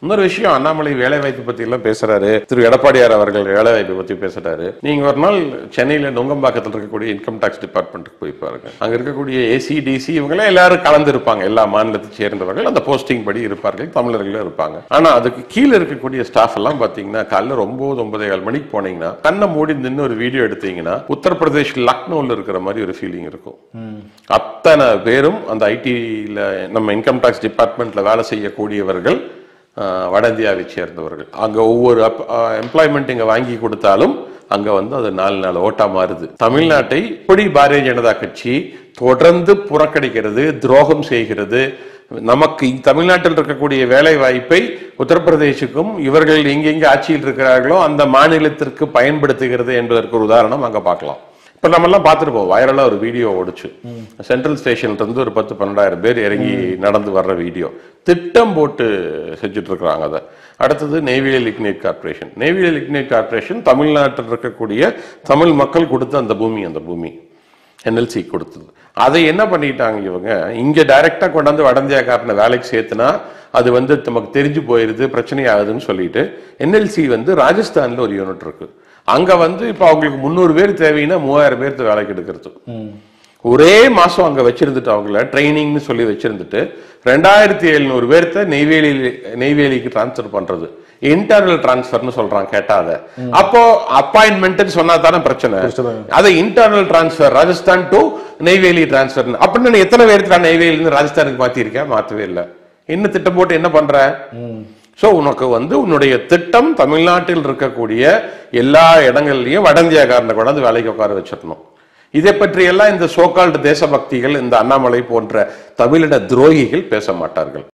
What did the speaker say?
இன்னொரு விஷயம் அண்ணாமலை வேலை வாய்ப்பு பத்தி எல்லாம் பேசுறாரு திரு எடப்பாடியார் அவர்கள் வேலை வாய்ப்பு பத்தி பேசுறாரு நீங்க ஒரு நாள் சென்னையில நுங்கம்பாக்கத்தில் இருக்கக்கூடிய இன்கம் டாக்ஸ் டிபார்ட்மெண்ட்டுக்கு போய் பாருங்க அங்க இருக்கக்கூடிய ஏசி டிசி இவங்கெல்லாம் எல்லாரும் கலந்து இருப்பாங்க எல்லா மாநிலத்தை சேர்ந்தவர்கள் அந்த போஸ்டிங் படி இருப்பார்கள் தமிழர்களும் இருப்பாங்க ஆனா அதுக்கு கீழே இருக்கக்கூடிய ஸ்டாஃப் எல்லாம் பாத்தீங்கன்னா காலைல ஒன்பது ஒன்பதே கால் மணிக்கு போனீங்கன்னா கண்ணை மூடி நின்று ஒரு வீடியோ எடுத்தீங்கன்னா உத்தரப்பிரதேஷ் லக்னோவில் இருக்கிற மாதிரி ஒரு ஃபீலிங் இருக்கும் அத்தனை பேரும் அந்த ஐடியில் நம்ம இன்கம் டாக்ஸ் டிபார்ட்மெண்ட்ல வேலை செய்யக்கூடியவர்கள் ஆஹ், வட இந்தியாவை சேர்ந்தவர்கள் அங்க ஒவ்வொரு எம்ப்ளாய்மெண்ட் இங்க வாங்கி கொடுத்தாலும் அங்க வந்து அது நாலு நாள் ஓட்டா மாறுது தமிழ்நாட்டை இப்படி பாரதிய ஜனதா கட்சி தொடர்ந்து புறக்கணிக்கிறது துரோகம் செய்கிறது நமக்கு இ- தமிழ்நாட்டில் இருக்கக்கூடிய வேலை வாய்ப்பை உத்தரப்பிரதேசுக்கும் இவர்கள் எங்கெங்க ஆட்சியில் இருக்கிறார்களோ அந்த மாநிலத்திற்கு பயன்படுத்துகிறது என்பதற்கு ஒரு உதாரணம் அங்க பார்க்கலாம் இப்ப நம்ம எல்லாம் பார்த்துருப்போம் வைரலா ஒரு வீடியோ ஓடுச்சு சென்ட்ரல் ஸ்டேஷன்ல இருந்து ஒரு பத்து பன்னெண்டாயிரம் பேர் இறங்கி நடந்து வர்ற வீடியோ திட்டம் போட்டு செஞ்சுட்டு இருக்கிறாங்க அதை அடுத்தது Neyveli lignite corporation Neyveli lignite corporation தமிழ்நாட்டில் இருக்கக்கூடிய தமிழ் மக்கள் கொடுத்த அந்த பூமி அந்த பூமி என்எல்சி கொடுத்தது அதை என்ன பண்ணிட்டாங்க இவங்க இங்க டைரக்டா கொண்டாந்து வடந்தியாக்காரனை வேலைக்கு சேர்த்துனா அது வந்து நமக்கு தெரிஞ்சு போயிருது பிரச்சனை ஆகுதுன்னு சொல்லிட்டு என்எல்சி வந்து ராஜஸ்தான்ல ஒரு யூனிட் இருக்கு அங்க வந்து இப்ப அவங்களுக்கு முந்நூறு பேர் தேவைன்னா மூவாயிரம் பேர்த்து வேலைக்கு எடுக்கிறது ஒரே மாசம் அங்க வச்சிருந்துட்டு அவங்கள ட்ரைனிங்னு சொல்லி வச்சிருந்துட்டு ரெண்டாயிரத்தி எழுநூறு பேர்த்த நெய்வேலி நெய்வேலிக்கு டிரான்ஸ்ஃபர் பண்றது இன்டர்னல் டிரான்ஸ்ஃபர்னு சொல்றான் கேட்டாத அப்போ அப்பாயின்மெண்ட் சொன்னா தானே பிரச்சனை அதை internal transfer Rajasthan to Neyveli transfer அப்படின்னு நான் எத்தனை பேருக்கு நான் நெய்வேலியில இருந்து ராஜஸ்தானுக்கு மாத்திருக்கேன் மாத்தவே இல்லை என்ன திட்டம் போட்டு என்ன பண்ற சோ உனக்கு வந்து உன்னுடைய திட்டம் தமிழ்நாட்டில் இருக்கக்கூடிய எல்லா இடங்கள்லயும் வட இந்தியாக்காரனை கொண்டாந்து வேலைக்கு உட்கார வச்சிடணும் இதை பற்றி எல்லாம் இந்த சோகால்டு தேசபக்திகள் இந்த அண்ணாமலை போன்ற தமிழின துரோகிகள் பேச மாட்டார்கள்